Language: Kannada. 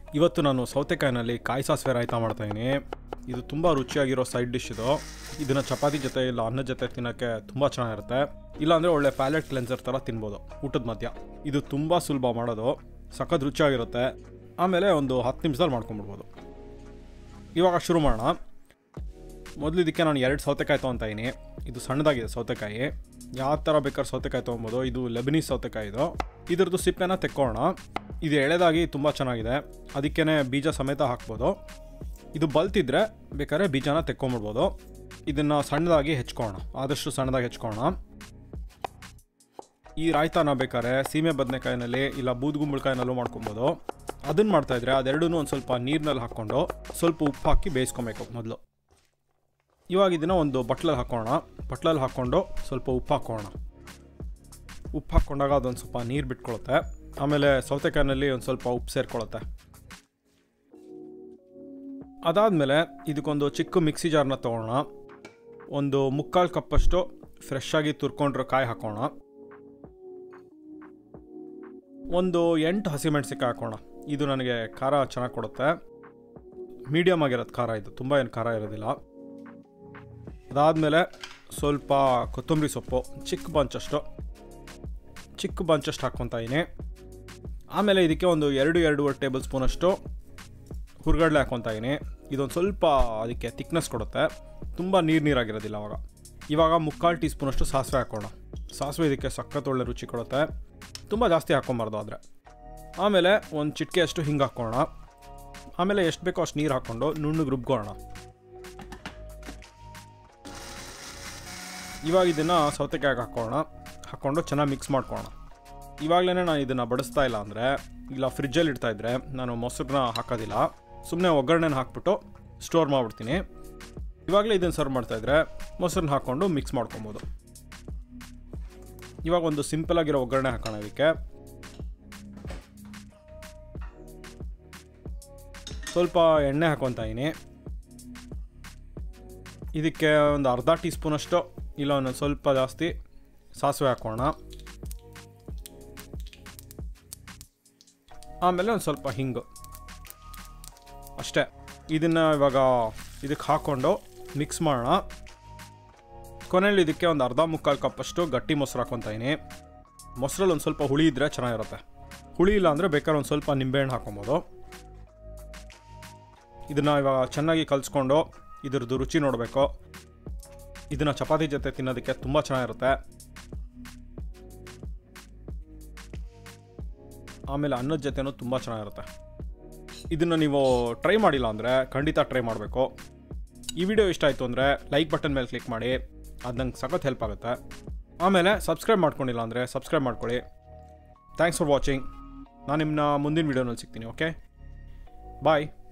ಇವತ್ತು ನಾನು ಸೌತೆಕಾಯಿನಲ್ಲಿ ಕಾಯಿ ಸಾಸಿವೆ ರಾಯ್ತ ಮಾಡ್ತಾಯಿದ್ದೀನಿ ಇದು ತುಂಬ ರುಚಿಯಾಗಿರೋ ಸೈಡ್ ಡಿಶ್ ಇದು ಇದನ್ನು ಚಪಾತಿ ಜೊತೆ ಇಲ್ಲ ಅನ್ನದ ಜೊತೆ ತಿನ್ನೋಕ್ಕೆ ತುಂಬ ಚೆನ್ನಾಗಿರುತ್ತೆ ಇಲ್ಲಾಂದರೆ ಒಳ್ಳೆ ಪ್ಯಾಲೆಟ್ ಕ್ಲೆನ್ಸರ್ ಥರ ತಿನ್ಬೋದು ಊಟದ ಮಧ್ಯ ಇದು ತುಂಬ ಸುಲಭ ಮಾಡೋದು ಸಖತ್ ರುಚಿಯಾಗಿರುತ್ತೆ ಆಮೇಲೆ ಒಂದು ಹತ್ತು ನಿಮಿಷದಲ್ಲಿ ಮಾಡ್ಕೊಂಬಿಡ್ಬೋದು ಇವಾಗ ಶುರು ಮಾಡೋಣ ಮೊದಲು ಇದಕ್ಕೆ ನಾನು ಎರಡು ಸೌತೆಕಾಯಿ ತೊಗೊತಾಯಿನಿ ಇದು ಸಣ್ಣದಾಗಿದೆ ಸೌತೆಕಾಯಿ ಯಾವ ಥರ ಬೇಕಾದ್ರೆ ಸೌತೆಕಾಯಿ ತೊಗೊಬೋದು ಇದು ಲೆಬನೀಸ್ ಸೌತೆಕಾಯಿ ಇದು ಇದ್ರದ್ದು ಸಿಪ್ಪೆನ ತೆಕ್ಕೊಳ್ಳೋಣ ಇದು ಎಳೆದಾಗಿ ತುಂಬ ಚೆನ್ನಾಗಿದೆ ಅದಕ್ಕೇ ಬೀಜ ಸಮೇತ ಹಾಕ್ಬೋದು ಇದು ಬಲ್ತಿದ್ರೆ ಬೇಕಾದ್ರೆ ಬೀಜನ ತೆಕ್ಕೊಂಬಿಡ್ಬೋದು ಇದನ್ನು ಸಣ್ಣದಾಗಿ ಹೆಚ್ಕೊಳ್ಳೋಣ ಆದಷ್ಟು ಸಣ್ಣದಾಗಿ ಹೆಚ್ಕೊಳ್ಳೋಣ ಈ ರಾಯ್ತಾನ ಬೇಕಾದ್ರೆ ಸೀಮೆ ಬದನೆಕಾಯಿನಲ್ಲಿ ಇಲ್ಲ ಬೂದ್ಗುಂಬಳಕಾಯಿನಲ್ಲೂ ಮಾಡ್ಕೊಬೋದು ಅದನ್ನು ಮಾಡ್ತಾಯಿದ್ರೆ ಅದೆರಡೂ ಒಂದು ಸ್ವಲ್ಪ ನೀರಿನಲ್ಲಿ ಹಾಕ್ಕೊಂಡು ಸ್ವಲ್ಪ ಉಪ್ಪು ಹಾಕಿ ಬೇಯಿಸ್ಕೊಬೇಕು ಮೊದಲು ಇವಾಗ ಇದನ್ನು ಒಂದು ಬಟ್ಲಲ್ಲಿ ಹಾಕೋಣ ಬಟ್ಲಲ್ಲಿ ಹಾಕ್ಕೊಂಡು ಸ್ವಲ್ಪ ಉಪ್ಪು ಹಾಕೋಣ ಉಪ್ಪು ಹಾಕ್ಕೊಂಡಾಗ ಅದೊಂದು ಸ್ವಲ್ಪ ನೀರು ಬಿಟ್ಕೊಳುತ್ತೆ ಆಮೇಲೆ ಸೌತೆಕಾಯಿನಲ್ಲಿ ಒಂದು ಸ್ವಲ್ಪ ಉಪ್ಪು ಸೇರ್ಕೊಳ್ಳುತ್ತೆ ಅದಾದಮೇಲೆ ಇದಕ್ಕೊಂದು ಚಿಕ್ಕ ಮಿಕ್ಸಿ ಜಾರ್ನ ತೊಗೊಳ್ಳೋಣ ಒಂದು ಮುಕ್ಕಾಲು ಕಪ್ಪಷ್ಟು ಫ್ರೆಶ್ ಆಗಿ ತುರ್ಕೊಂಡಿರೋ ಕಾಯಿ ಹಾಕೋಣ ಒಂದು ಎಂಟು ಹಸಿಮೆಣ್ಸಿಕಾಯಿ ಹಾಕೋಣ ಇದು ನನಗೆ ಖಾರ ಚೆನ್ನಾಗಿ ಕೊಡುತ್ತೆ ಮೀಡಿಯಮ್ ಆಗಿರೋದು ಖಾರ ಇದು ತುಂಬ ಏನು ಖಾರ ಇರೋದಿಲ್ಲ ಅದಾದಮೇಲೆ ಸ್ವಲ್ಪ ಕೊತ್ತಂಬರಿ ಸೊಪ್ಪು ಚಿಕ್ಕ ಬಂಚಷ್ಟು ಚಿಕ್ಕ ಬಂಚಷ್ಟು ಹಾಕ್ಕೊತಾ ಇದ್ದೀನಿ ಆಮೇಲೆ ಇದಕ್ಕೆ ಒಂದು ಎರಡು ಎರಡೂವರೆ ಟೇಬಲ್ ಸ್ಪೂನಷ್ಟು ಹುರ್ಗಡ್ಲೆ ಹಾಕ್ಕೊತಾ ಇದ್ದೀನಿ ಇದೊಂದು ಸ್ವಲ್ಪ ಅದಕ್ಕೆ ತಿಕ್ನೆಸ್ ಕೊಡುತ್ತೆ ತುಂಬ ನೀರು ನೀರಾಗಿರೋದಿಲ್ಲ ಅವಾಗ ಇವಾಗ ಮುಕ್ಕಾಲು ಟೀ ಸ್ಪೂನಷ್ಟು ಸಾಸಿವೆ ಹಾಕೋಣ ಸಾಸಿವೆ ಇದಕ್ಕೆ ಸಖತ್ ಒಳ್ಳೆ ರುಚಿ ಕೊಡುತ್ತೆ ತುಂಬ ಜಾಸ್ತಿ ಹಾಕ್ಕೊಬಾರ್ದು ಆದರೆ ಆಮೇಲೆ ಒಂದು ಚಿಟಿಕೆಯಷ್ಟು ಹಿಂಗೆ ಹಾಕ್ಕೊಳ್ಳೋಣ ಆಮೇಲೆ ಎಷ್ಟು ಬೇಕೋ ಅಷ್ಟು ನೀರು ಹಾಕ್ಕೊಂಡು ನುಣ್ಣಗೆ ರುಬ್ಕೊಳ್ಳೋಣ ಇವಾಗ ಇದನ್ನು ಸೌತೆಕಾಯಿಗೆ ಹಾಕೋಣ ಹಾಕ್ಕೊಂಡು ಚೆನ್ನಾಗಿ ಮಿಕ್ಸ್ ಮಾಡ್ಕೊಳ್ಳೋಣ ಇವಾಗಲೇ ನಾನು ಇದನ್ನು ಬಡಿಸ್ತಾ ಇಲ್ಲ ಅಂದರೆ ಇಲ್ಲ ಫ್ರಿಜ್ಜಲ್ಲಿ ಇಡ್ತಾ ಇದ್ದರೆ ನಾನು ಮೊಸರನ್ನ ಹಾಕೋದಿಲ್ಲ ಸುಮ್ಮನೆ ಒಗ್ಗರಣೆನ ಹಾಕ್ಬಿಟ್ಟು ಸ್ಟೋರ್ ಮಾಡಿಬಿಡ್ತೀನಿ ಇವಾಗಲೇ ಇದನ್ನು ಸರ್ವ್ ಮಾಡ್ತಾಯಿದ್ರೆ ಮೊಸರನ್ನ ಹಾಕ್ಕೊಂಡು ಮಿಕ್ಸ್ ಮಾಡ್ಕೊಬೋದು ಇವಾಗ ಒಂದು ಸಿಂಪಲ್ ಆಗಿರೋ ಒಗ್ಗರಣೆ ಹಾಕೋಣ ಇದಕ್ಕೆ ಸ್ವಲ್ಪ ಎಣ್ಣೆ ಹಾಕೊತಾ ಇದ್ದೀನಿ ಇದಕ್ಕೆ ಒಂದು ಅರ್ಧ ಟೀ ಸ್ಪೂನಷ್ಟು ಇಲ್ಲ ಒಂದೊಂದು ಸ್ವಲ್ಪ ಜಾಸ್ತಿ ಸಾಸಿವೆ ಹಾಕೋಣ ಆಮೇಲೆ ಒಂದು ಸ್ವಲ್ಪ ಹಿಂಗು ಅಷ್ಟೇ ಇದನ್ನು ಇವಾಗ ಇದಕ್ಕೆ ಹಾಕ್ಕೊಂಡು ಮಿಕ್ಸ್ ಮಾಡೋಣ ಕೊನೆಯಲ್ಲಿ ಇದಕ್ಕೆ ಒಂದು ಅರ್ಧ ಮುಕ್ಕಾಲು ಕಪ್ಪಷ್ಟು ಗಟ್ಟಿ ಮೊಸರು ಹಾಕ್ಕೊತಾಯಿನಿ ಮೊಸರಲ್ಲಿ ಒಂದು ಸ್ವಲ್ಪ ಹುಳಿ ಇದ್ದರೆ ಚೆನ್ನಾಗಿರುತ್ತೆ ಹುಳಿ ಇಲ್ಲ ಅಂದರೆ ಬೇಕಾದ್ರೆ ಒಂದು ಸ್ವಲ್ಪ ನಿಂಬೆಹಣ್ಣು ಹಾಕೊಬೋದು ಇದನ್ನು ಇವಾಗ ಚೆನ್ನಾಗಿ ಕಲಿಸ್ಕೊಂಡು ಇದ್ರದ್ದು ರುಚಿ ನೋಡಬೇಕು ಇದನ್ನು ಚಪಾತಿ ಜೊತೆ ತಿನ್ನೋದಕ್ಕೆ ತುಂಬ ಚೆನ್ನಾಗಿರುತ್ತೆ ಆಮೇಲೆ ಅನ್ನದ ಜೊತೆನೂ ತುಂಬ ಚೆನ್ನಾಗಿರುತ್ತೆ ಇದನ್ನು ನೀವು ಟ್ರೈ ಮಾಡಿಲ್ಲ ಅಂದರೆ ಖಂಡಿತ ಟ್ರೈ ಮಾಡಬೇಕು ಈ ವಿಡಿಯೋ ಇಷ್ಟ ಆಯಿತು ಅಂದರೆ ಲೈಕ್ ಬಟನ್ ಮೇಲೆ ಕ್ಲಿಕ್ ಮಾಡಿ ಅದು ನಂಗೆ ಸಖತ್ ಹೆಲ್ಪ್ ಆಗುತ್ತೆ ಆಮೇಲೆ ಸಬ್ಸ್ಕ್ರೈಬ್ ಮಾಡ್ಕೊಂಡಿಲ್ಲ ಅಂದರೆ ಸಬ್ಸ್ಕ್ರೈಬ್ ಮಾಡ್ಕೊಳ್ಳಿ ಥ್ಯಾಂಕ್ಸ್ ಫಾರ್ ವಾಚಿಂಗ್ ನಾನು ನಿಮ್ಮನ್ನ ಮುಂದಿನ ವೀಡಿಯೋನಲ್ಲಿ ಸಿಗ್ತೀನಿ ಓಕೆ ಬಾಯ್